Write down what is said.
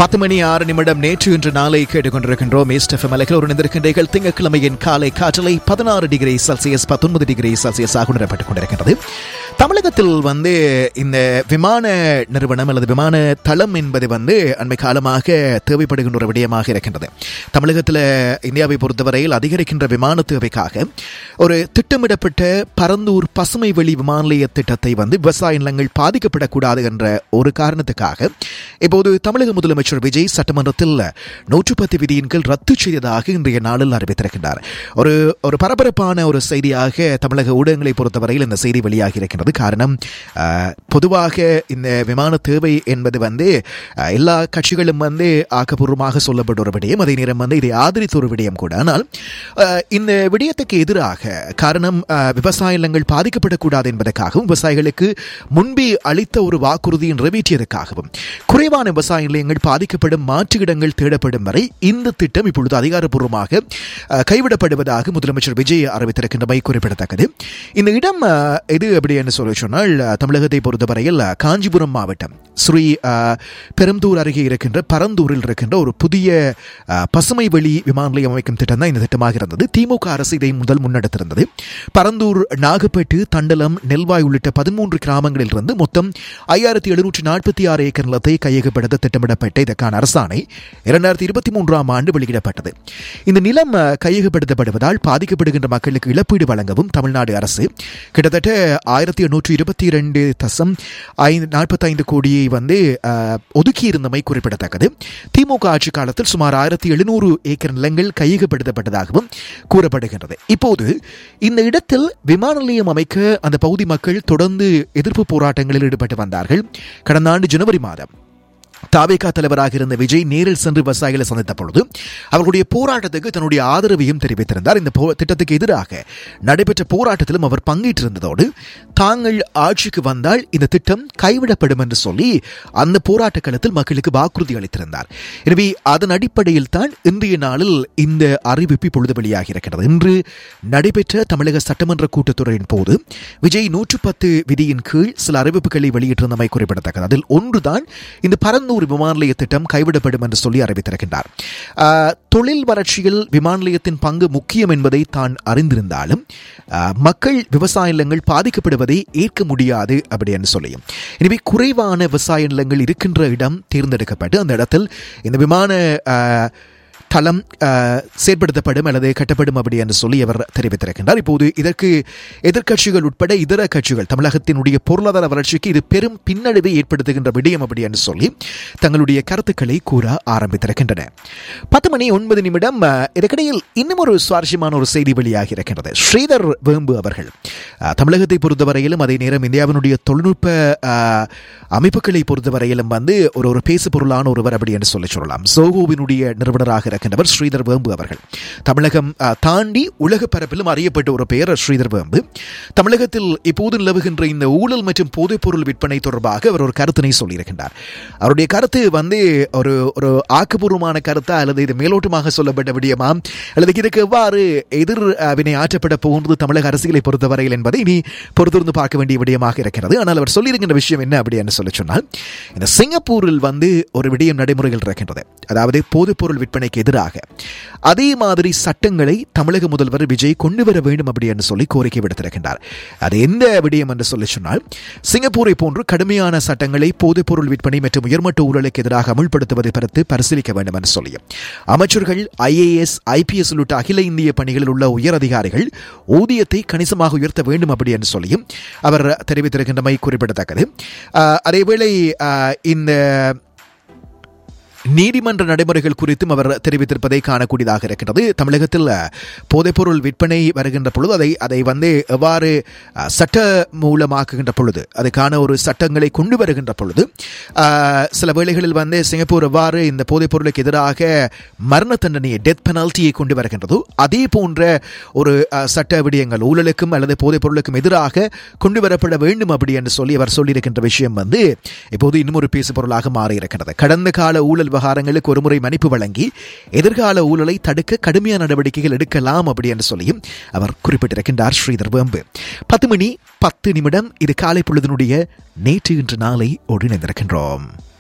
பத்து மணி ஆறு நிமிடம் நேற்று இன்று நாளை கேட்டுக்கொண்டிருக்கின்றோம் ஈஸ்ட் எஃப்எம் அலைகள் உணர்ந்திருக்கின்றீர்கள் திங்கட்கிழமையின் காலை காற்றலை பதினாறு டிகிரி செல்சியஸ் பத்தொன்பது டிகிரி செல்சியஸ் ஆக உணரப்பட்டுக் கொண்டிருக்கின்றது தமிழகத்தில் வந்து இந்த விமான நிறுவனம் அல்லது விமான தளம் என்பது வந்து அண்மை காலமாக தேவைப்படுகின்ற ஒரு விடயமாக இருக்கின்றது தமிழகத்தில் இந்தியாவை பொறுத்தவரையில் அதிகரிக்கின்ற விமான தேவைக்காக ஒரு திட்டமிடப்பட்ட பரந்தூர் பசுமை வெளி விமான நிலைய திட்டத்தை வந்து விவசாய நிலங்கள் பாதிக்கப்படக்கூடாது என்ற ஒரு காரணத்துக்காக இப்போது தமிழக முதலமைச்சர் விஜய் சட்டமன்றத்தில் நூற்று பத்து விதியின் கீழ் ரத்து செய்ததாக இன்றைய நாளில் அறிவித்திருக்கின்றார் ஒரு ஒரு பரபரப்பான ஒரு செய்தியாக தமிழக ஊடகங்களை பொறுத்தவரையில் இந்த செய்தி வெளியாகி இருக்கின்றது காரணம் அஹ், பொதுவாக இந்த விமான தேவை என்பது வந்து அஹ், எல்லா கட்சிகளும் வந்து ஆக்கப்பூர்வமாக சொல்லப்பட்ட ஒரு விடயம் அதே நேரம் வந்து இதை ஆதரித்த ஒரு விடயம் கூட ஆனால் அஹ், இந்த விடயத்துக்கு எதிராக காரணம் அஹ், விவசாய நிலங்கள் பாதிக்கப்படக்கூடாது என்பதற்காகவும் விவசாயிகளுக்கு முன்பே அளித்த ஒரு வாக்குறுதியை நிறைவேற்றியதற்காகவும் குறைவான விவசாய நிலையங்கள் பாதிக்கப்படும் மாற்று இடங்கள் தேடப்படும் வரை இந்த திட்டம் இப்பொழுது அதிகாரப்பூர்வமாக அஹ், கைவிடப்படுவதாக முதலமைச்சர் விஜய் அறிவித்திருக்கின்றமை குறிப்பிடத்தக்கது இந்த இடம் அஹ், எது எப்படி என்று சொல்லி சொன்னால் அஹ், தமிழகத்தை பொறுத்தவரையில் அஹ், காஞ்சிபுரம் மாவட்டம் ஸ்ரீ அஹ், பெரும்பூர் அருகே இருக்கின்ற பரந்தூரில் இருக்கின்ற ஒரு புதிய அஹ், பசுமை வெளி விமான நிலையம் அமைக்கும் திட்டம் தான் இந்த திட்டமாக இருந்தது திமுக அரசு இதை முதல் முன்னெடுத்திருந்தது பரந்தூர் நாகப்பேட்டு தண்டலம் நெல்வாய் உள்ளிட்ட பதிமூன்று கிராமங்களில் இருந்து மொத்தம் ஐயாயிரத்தி எழுநூற்றி நாற்பத்தி ஆறு ஏக்கர் நிலத்தை கையகப்படுத்த திட்டமிடப்பட்ட இதற்கான அரசாணை இரண்டாயிரத்தி இருபத்தி மூன்றாம் ஆண்டு வெளியிடப்பட்டது இந்த நிலம் அஹ், கையகப்படுத்தப்படுவதால் பாதிக்கப்படுகின்ற மக்களுக்கு இழப்பீடு வழங்கவும் தமிழ்நாடு அரசு கிட்டத்தட்ட ஆயிரத்தி எண்ணூற்றி இருபத்தி இரண்டு தசம் ஐந்து நாற்பத்தைந்து கோடியை வந்து அஹ், ஒதுக்கியிருந்தமை குறிப்பிடத்தக்கது திமுக ஆட்சி காலத்தில் சுமார் ஆயிரத்தி எழுநூறு ஏக்கர் நிலங்கள் கையகப்படுத்தப்பட்டதாகவும் கூறப்படுகின்றது இப்போது இந்த இடத்தில் விமான நிலையம் அமைக்க அந்த பகுதி மக்கள் தொடர்ந்து எதிர்ப்பு போராட்டங்களில் ஈடுபட்டு வந்தார்கள் கடந்த ஆண்டு ஜனவரி மாதம் தாவேகா தலைவராக இருந்த விஜய் நேரில் சென்று விவசாயிகளை சந்தித்த பொழுது அவர்களுடைய போராட்டத்துக்கு தன்னுடைய ஆதரவையும் தெரிவித்திருந்தார் இந்த போ- திட்டத்துக்கு எதிராக நடைபெற்ற போராட்டத்திலும் அவர் பங்கேற்றிருந்ததோடு தாங்கள் ஆட்சிக்கு வந்தால் இந்த திட்டம் கைவிடப்படும் என்று சொல்லி அந்த போராட்ட களத்தில் மக்களுக்கு வாக்குறுதி அளித்திருந்தார் எனவே அதன் அடிப்படையில் தான் இன்றைய நாளில் இந்த அறிவிப்பு இப்பொழுது வெளியாகி இருக்கிறது இன்று நடைபெற்ற தமிழக சட்டமன்ற கூட்டத்தொடரின் போது விஜய் நூற்று பத்து விதியின் கீழ் சில அறிவிப்புகளை வெளியிட்டிருந்தமை குறிப்பிடத்தக்கது அதில் ஒன்றுதான் இந்த பரந்தூர் விமான நிலைய திட்டம் கைவிடப்படும் என்று சொல்லி அறிவித்திருக்கின்றார் ஆஹ், தொழில் வளர்ச்சியில் விமான நிலையத்தின் பங்கு முக்கியம் என்பதை தான் அறிந்திருந்தாலும் ஆஹ், மக்கள் விவசாய நிலங்கள் பாதிக்கப்படுவதை ஏற்க முடியாது அப்படி என்று சொல்லியும் எனவே குறைவான விவசாய நிலங்கள் இருக்கின்ற இடம் தேர்ந்தெடுக்கப்பட்டு அந்த இடத்தில் இந்த விமான ஆஹ், தளம் ஆஹ், செயற்படுத்தப்படும் அல்லது கட்டப்படும் அப்படி என்று சொல்லி அவர் தெரிவித்திருக்கின்றார் இப்போது இதற்கு எதிர்க்கட்சிகள் உட்பட இதர கட்சிகள் தமிழகத்தினுடைய பொருளாதார வளர்ச்சிக்கு இது பெரும் பின்னடைவை ஏற்படுத்துகின்ற விடயம் அப்படி என்று சொல்லி தங்களுடைய கருத்துக்களை கூற ஆரம்பித்திருக்கின்றன பத்து மணி ஒன்பது நிமிடம் ஆஹ், இதற்கிடையில் இன்னும் ஒரு சுவாரஸ்யமான ஒரு செய்தி வெளியாகி இருக்கின்றது ஸ்ரீதர் வேம்பு அவர்கள் ஆஹ், தமிழகத்தை பொறுத்தவரையிலும் அதே நேரம் இந்தியாவினுடைய தொழில்நுட்ப ஆஹ், அமைப்புகளை பொறுத்தவரையிலும் வந்து ஒரு ஒரு பேசு பொருளான ஒருவர் அப்படி என்று சொல்லி சொல்லலாம் சோகோவினுடைய நிறுவனராக இருக்கின்றவர் ஸ்ரீதர் வேம்பு அவர்கள் தமிழகம் ஆஹ், தாண்டி உலக பரப்பிலும் அறியப்பட்ட ஒரு பெயர் ஸ்ரீதர் வேம்பு தமிழகத்தில் இப்போது நிலவுகின்ற இந்த ஊழல் மற்றும் போதைப்பொருள் விற்பனை தொடர்பாக அவர் ஒரு கருத்தினை சொல்லியிருக்கின்றார் அவருடைய கருத்து வந்து ஒரு ஒரு ஆக்கப்பூர்வமான கருத்தா அல்லது இது மேலோட்டமாக சொல்லப்பட்ட விடயமா அல்லது இதுக்கு எவ்வாறு எதிர் அஹ், வினை ஆற்றப்பட போகின்றது தமிழக அரசியலை பொறுத்தவரையில் என்பதை இனி பொறுத்திருந்து பார்க்க வேண்டிய விடயமாக இருக்கிறது ஆனால் அவர் சொல்லியிருக்கின்ற விஷயம் என்ன அப்படி என்று சொல்லி சொன்னால் இந்த சிங்கப்பூரில் வந்து ஒரு விடயம் நடைமுறையில் இருக்கின்றது அதாவது போதைப்பொருள் விற்பனைக்கு எதிராக அதே மாதிரி சட்டங்களை தமிழக முதல்வர் விஜய் கொண்டு வர வேண்டும் அப்படி என்று சொல்லி கோரிக்கை விடுத்திருக்கின்றார் அது எந்த விடயம் என்று சொல்லி சொன்னால் சிங்கப்பூரை போன்று கடுமையான சட்டங்களை போதைப்பொருள் விற்பனை மற்றும் உயர்மட்ட ஊழலுக்கு எதிராக அமுல்படுத்துவதை குறித்து பரிசீலிக்க வேண்டும் என்று சொல்லியும் அமைச்சர்கள் ஐஏஎஸ் ஐபிஎஸ் உள்ளிட்ட அகில இந்திய பணிகளில் உள்ள உயர் அதிகாரிகள் ஊதியத்தை கணிசமாக உயர்த்த வேண்டும் அப்படி என்று சொல்லியும் அவர் தெரிவித்திருக்கின்றமை குறிப்பிடத்தக்கது ஆஹ், அதேவேளை ஆஹ், இந்த நீதிமன்ற நடைமுறைகள் குறித்தும் அவர் தெரிவித்திருப்பதை காணக்கூடியதாக இருக்கிறது தமிழகத்தில் அஹ், போதைப்பொருள் விற்பனை வருகின்ற பொழுது அதை அதை வந்து எவ்வாறு அஹ், சட்ட மூலமாக்குகின்ற பொழுது அதுக்கான ஒரு சட்டங்களை கொண்டு வருகின்ற பொழுது அஹ், சில வேளைகளில் வந்து சிங்கப்பூர் எவ்வாறு இந்த போதைப்பொருளுக்கு எதிராக மரண தண்டனையை டெத் பெனால்ட்டியை கொண்டு வருகின்றதோ அதே போன்ற ஒரு அஹ், சட்ட விடயங்கள் ஊழலுக்கும் அல்லது போதைப்பொருளுக்கும் எதிராக கொண்டு வரப்பட வேண்டும் அப்படி என்று சொல்லி அவர் சொல்லியிருக்கின்ற விஷயம் வந்து இப்போது இன்னும் ஒரு பேசு பொருளாக மாறி இருக்கிறது கடந்த கால ஊழல் விவகாரங்களுக்கு ஒருமுறை மன்னிப்பு வழங்கி எதிர்கால ஊழலை தடுக்க கடுமையான நடவடிக்கைகள் எடுக்கலாம் அப்படி என்று சொல்லியும் அவர் குறிப்பிட்டிருக்கின்றார் ஸ்ரீதர் வேம்பு பத்து மணி பத்து நிமிடம் இது காலை பொழுதினுடைய நேற்று இன்று நாளை ஒருங்கிணைந்திருக்கின்றோம்